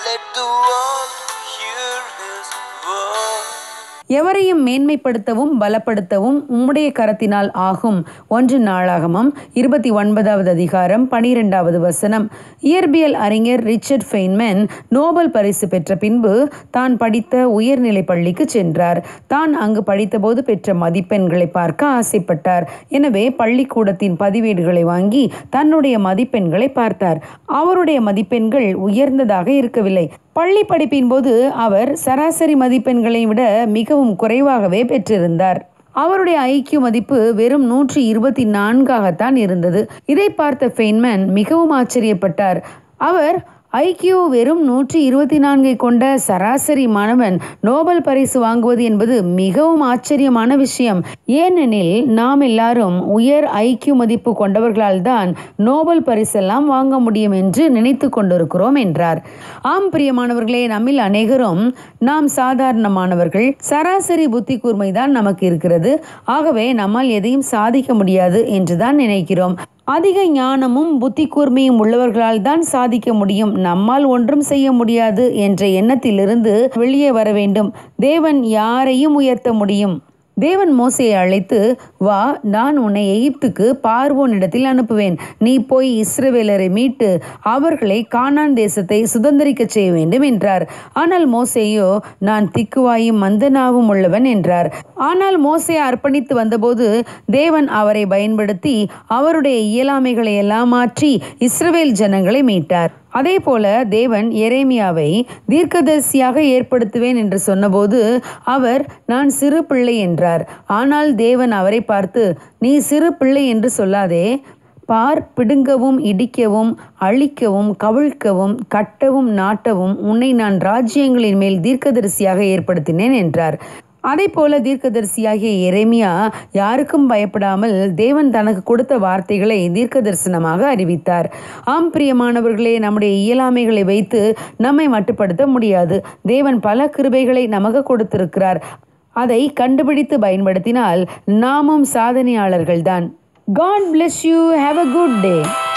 Let the world hear his word. எவரையும் மேன்மைப்படுத்தவும் பலப்படுத்தவும் உம்முடைய கரத்தினால் ஆகும் ஒன்று நாளாகமம் இருபத்தி ஒன்பதாவது அதிகாரம் பனிரெண்டாவது வசனம் இயற்பியல் அறிஞர் ரிச்சர்ட் ஃபெய்ன்மேன் நோபல் பரிசு பெற்ற பின்பு தான் படித்த உயர்நிலை பள்ளிக்கு சென்றார் தான் அங்கு படித்தபோது பெற்ற மதிப்பெண்களை பார்க்க ஆசைப்பட்டார் எனவே பள்ளிக்கூடத்தின் பதிவேடுகளை வாங்கி தன்னுடைய மதிப்பெண்களை பார்த்தார் அவருடைய மதிப்பெண்கள் உயர்ந்ததாக இருக்கவில்லை பள்ளி படிப்பின் போது அவர் சராசரி மதிப்பெண்களை விட மிகவும் குறைவாகவே பெற்றிருந்தார் அவருடைய ஐக்கிய மதிப்பு வெறும் நூற்றி இருபத்தி நான்காகத்தான் இருந்தது இதை பார்த்த ஃபெய்ன்மேன் மிகவும் ஆச்சரியப்பட்டார் அவர் ஐக்கியூ வெறும் நூற்றி இருபத்தி நான்கை கொண்ட சராசரி மாணவன் நோபல் பரிசு வாங்குவது என்பது மிகவும் ஆச்சரியமான விஷயம் ஏனெனில் நாம் எல்லாரும் உயர் ஐக்கியூ மதிப்பு கொண்டவர்களால் தான் நோபல் பரிசெல்லாம் வாங்க முடியும் என்று நினைத்து கொண்டிருக்கிறோம் என்றார் ஆம் பிரியமானவர்களே நம்மில் அநேகரும் நாம் சாதாரணமானவர்கள் சராசரி புத்தி கூர்மைதான் நமக்கு இருக்கிறது ஆகவே நம்மால் எதையும் சாதிக்க முடியாது என்றுதான் நினைக்கிறோம் அதிக ஞானமும் புத்தி கூர்மையும் உள்ளவர்களால் தான் சாதிக்க முடியும் நம்மால் ஒன்றும் செய்ய முடியாது என்ற எண்ணத்திலிருந்து வெளியே வர வேண்டும் தேவன் யாரையும் உயர்த்த முடியும் தேவன் மோசையை அழைத்து வா நான் உன்னை எகிப்துக்கு பார்வோனிடத்தில் அனுப்புவேன் நீ போய் இஸ்ரவேலரை மீட்டு அவர்களை கானான் தேசத்தை சுதந்திரிக்க செய்ய வேண்டும் என்றார் ஆனால் மோசேயோ நான் திக்குவாயும் மந்தனாவும் உள்ளவன் என்றார் ஆனால் மோசே அர்ப்பணித்து வந்தபோது தேவன் அவரை பயன்படுத்தி அவருடைய இயலாமைகளை எல்லாம் மாற்றி இஸ்ரவேல் ஜனங்களை மீட்டார் அதே போல தேவன் எரேமியாவை தீர்க்கதரிசியாக ஏற்படுத்துவேன் என்று சொன்னபோது அவர் நான் சிறு பிள்ளை என்றார் ஆனால் தேவன் அவரை பார்த்து நீ சிறு பிள்ளை என்று சொல்லாதே பார் பிடுங்கவும் இடிக்கவும் அழிக்கவும் கவிழ்க்கவும் கட்டவும் நாட்டவும் உன்னை நான் ராஜ்யங்களின் மேல் தீர்க்கதரிசியாக ஏற்படுத்தினேன் என்றார் அதே போல தீர்க்கதரிசியாகிய எரேமியா யாருக்கும் பயப்படாமல் தேவன் தனக்கு கொடுத்த வார்த்தைகளை தீர்க்க தரிசனமாக அறிவித்தார் ஆம் பிரியமானவர்களே நம்முடைய இயலாமைகளை வைத்து நம்மை மட்டுப்படுத்த முடியாது தேவன் பல கிருபைகளை நமக்கு கொடுத்திருக்கிறார் அதை கண்டுபிடித்து பயன்படுத்தினால் நாமும் சாதனையாளர்கள்தான் god bless you have a good day